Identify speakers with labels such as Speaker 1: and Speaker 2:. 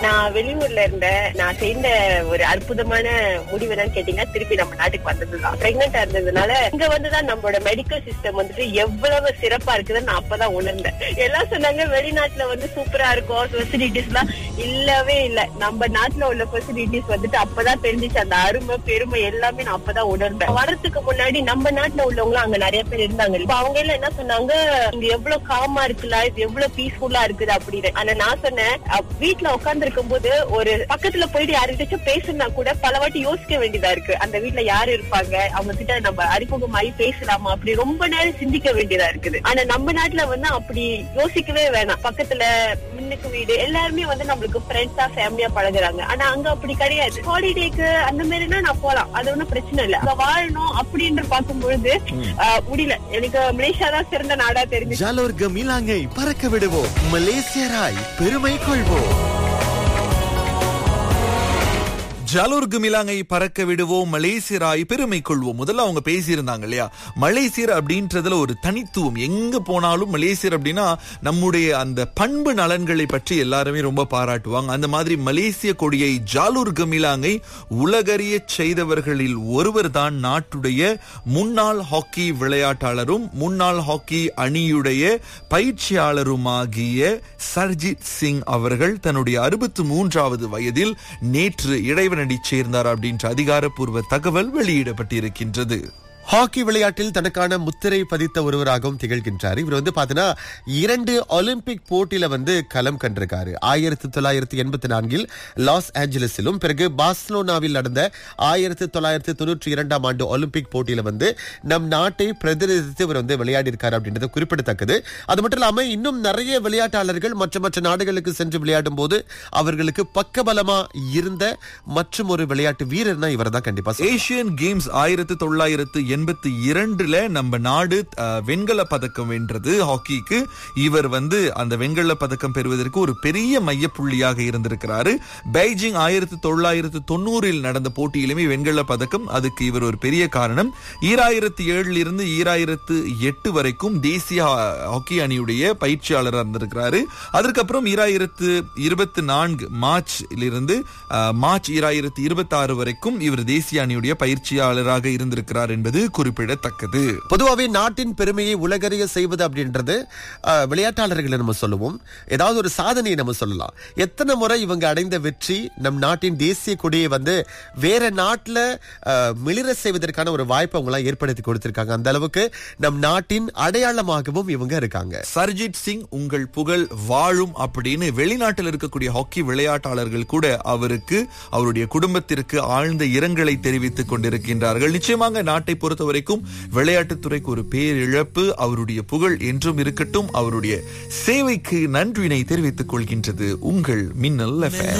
Speaker 1: நான் வெளியூர்ல இருந்தேன் நான் செய்த ஒரு அற்புதமான முடிவு என்னன்னு கேட்டீங்கன்னா திருப்பி நம்ம நாட்டுக்கு வந்ததுதான் பிரெக்னெண்டா இருந்ததுனால இங்க வந்துதான் நம்மளோட மெடிக்கல் சிஸ்டம் வந்துட்டு எவ்வளவு சிறப்பா இருக்குதுன்னு நான் அப்பதான் உணர்ந்தேன் எல்லாம் சொன்னாங்க வெளிநாட்டுல வந்து சூப்பரா இருக்கும் ஃபெசிலிட்டிஸ் எல்லாம் இல்லவே இல்ல நம்ம நாட்டுல உள்ள ஃபெசிலிட்டிஸ் வந்துட்டு அப்பதான் தெரிஞ்சிச்சு அந்த அருமை பெருமை எல்லாமே நான் அப்பதான் உணர்ந்தேன் வரதுக்கு முன்னாடி நம்ம நாட்டுல உள்ளவங்களும் அங்க நிறைய பேர் இருந்தாங்க இப்ப அவங்க எல்லாம் என்ன சொன்னாங்க இங்க எவ்வளவு காமா இருக்குல்ல இது எவ்வளவு பீஸ்ஃபுல்லா இருக்குது அப்படின்னு ஆனா நான் சொன்னேன் அப்~ வீட்ல உட்கார்ந்து இருக்கும்போது ஒரு பக்கத்துல போயிட்டு யாருக்கிட்டாச்சும் பேசுனா கூட பல வாட்டி யோசிக்க வேண்டியதா இருக்கு அந்த வீட்ல யாரு இருப்பாங்க அவங்க கிட்ட நம்ம அறிமுகமாயி பேசலாமா அப்படி ரொம்ப நேரம் சிந்திக்க வேண்டியதா இருக்குது ஆனா நம்ம நாட்டுல வந்து அப்படி யோசிக்கவே வேணாம் பக்கத்துல முன்னுக்கு வீடு எல்லாருமே வந்து நம்மளுக்கு ஃப்ரெண்ட்ஸா ஃபேமிலியா பழகுறாங்க ஆனா அங்க அப்படி கிடையாது ஹாலிடேக்கு அந்த மாதிரினா நான் போலாம் அது ஒண்ணும் பிரச்சனை இல்ல அங்க வாழணும் அப்படின்னு பார்க்கும்பொழுது ஆஹ், முடியல எனக்கு மலேசியா தான் சிறந்த நாடா தெரிஞ்சு
Speaker 2: ஜாலோர் கமிலாங்கை பறக்க விடுவோம் மலேசியராய் பெருமை கொள்வோம்
Speaker 3: ஜலூர்கு மிலாங்கை பறக்க விடுவோம் மலேசியராய் பெருமை கொள்வோம் முதல்ல அவங்க பேசியிருந்தாங்க இல்லையா மலேசியர் அப்படின்றதுல ஒரு தனித்துவம் எங்க போனாலும் மலேசியர் அப்படின்னா நம்முடைய அந்த பண்பு நலன்களை பற்றி எல்லாருமே ரொம்ப பாராட்டுவாங்க அந்த மாதிரி மலேசிய கொடியை ஜாலூர் கமிலாங்கை உலகறிய செய்தவர்களில் ஒருவர் தான் நாட்டுடைய முன்னாள் ஹாக்கி விளையாட்டாளரும் முன்னாள் ஹாக்கி அணியுடைய பயிற்சியாளருமாகிய சர்ஜித் சிங் அவர்கள் தன்னுடைய அறுபத்து மூன்றாவது வயதில் நேற்று இறைவனடி சேர்ந்தார் அப்படின்ற அதிகாரப்பூர்வ தகவல் வெளியிடப்பட்டிருக்கின்றது
Speaker 2: ஹாக்கி விளையாட்டில் தனக்கான முத்திரை பதித்த ஒருவராகவும் திகழ்கின்றார் இவர் வந்து பாத்தீங்கன்னா இரண்டு ஒலிம்பிக் போட்டியில வந்து களம் கண்டிருக்காரு ஆயிரத்தி தொள்ளாயிரத்தி எண்பத்தி நான்கில் லாஸ் ஏஞ்சலஸிலும் பிறகு பார்சலோனாவில் நடந்த ஆயிரத்தி தொள்ளாயிரத்தி தொண்ணூற்றி இரண்டாம் ஆண்டு ஒலிம்பிக் போட்டியில வந்து நம் நாட்டை பிரதிநிதித்து இவர் வந்து விளையாடி இருக்காரு அப்படின்றது குறிப்பிடத்தக்கது அது மட்டும் இல்லாம இன்னும் நிறைய விளையாட்டாளர்கள் மற்ற மற்ற நாடுகளுக்கு சென்று விளையாடும் போது அவர்களுக்கு பக்கபலமா இருந்த மற்றும் ஒரு விளையாட்டு வீரர்னா இவர் தான் கண்டிப்பா சொல்லணும்.
Speaker 3: ஏசியன் கேம்ஸ் ஆயிரத்தி தொள்ளாயிரத்து எண்பத்தி இரண்டுல நம்ம நாடு அஹ், வெண்கல பதக்கம் வென்றது ஹாக்கிக்கு இவர் வந்து அந்த வெண்கல பதக்கம் பெறுவதற்கு ஒரு பெரிய மையப்புள்ளியாக இருந்திருக்கிறாரு பெய்ஜிங் ஆயிரத்தி தொள்ளாயிரத்து தொண்ணூறில் நடந்த போட்டியிலுமே வெண்கல பதக்கம் அதுக்கு இவர் ஒரு பெரிய காரணம் ஈராயிரத்தி ஏழுல இருந்து ஈராயிரத்து எட்டு வரைக்கும் தேசிய ஹா- ஹாக்கி அணியுடைய பயிற்சியாளராக இருந்திருக்கிறாரு அதற்கப்புறம் ஈராயிரத்து இருபத்தி நான்கு மார்ச்ல இருந்து அஹ், மார்ச் ஈராயிரத்து இருபத்தி ஆறு வரைக்கும் இவர் தேசிய அணியுடைய பயிற்சியாளராக இருந்திருக்கிறார் என்பது குறிப்பிடத்தக்கது
Speaker 2: பொதுவாகவே நாட்டின் பெருமையை உலகறிய செய்வது அப்படின்றது அஹ், விளையாட்டாளர்களை நம்ம சொல்லுவோம் ஏதாவது ஒரு சாதனையை நம்ம சொல்லலாம் எத்தனை முறை இவங்க அடைந்த வெற்றி நம் நாட்டின் தேசிய கொடியை வந்து வேற நாட்டுல அஹ், மிளிர செய்வதற்கான ஒரு வாய்ப்பை அவங்க எல்லாம் ஏற்படுத்தி கொடுத்திருக்காங்க அந்த அளவுக்கு நம் நாட்டின் அடையாளமாகவும் இவங்க இருக்காங்க
Speaker 3: சர்ஜித் சிங் உங்கள் புகழ் வாழும் அப்படின்னு வெளிநாட்டில் இருக்கக்கூடிய ஹாக்கி விளையாட்டாளர்கள் கூட அவருக்கு அவருடைய குடும்பத்திற்கு ஆழ்ந்த இரங்கலை தெரிவித்துக் கொண்டிருக்கின்றார்கள் நிச்சயமாக நாட்டை பொறுத்த வரைக்கும் விளையாட்டுத்துறைக்கு ஒரு பேரிழப்பு அவருடைய புகழ் என்றும் இருக்கட்டும் அவருடைய சேவைக்கு நன்றினை தெரிவித்துக் கொள்கின்றது உங்கள் மின்னல் எஃப்எம்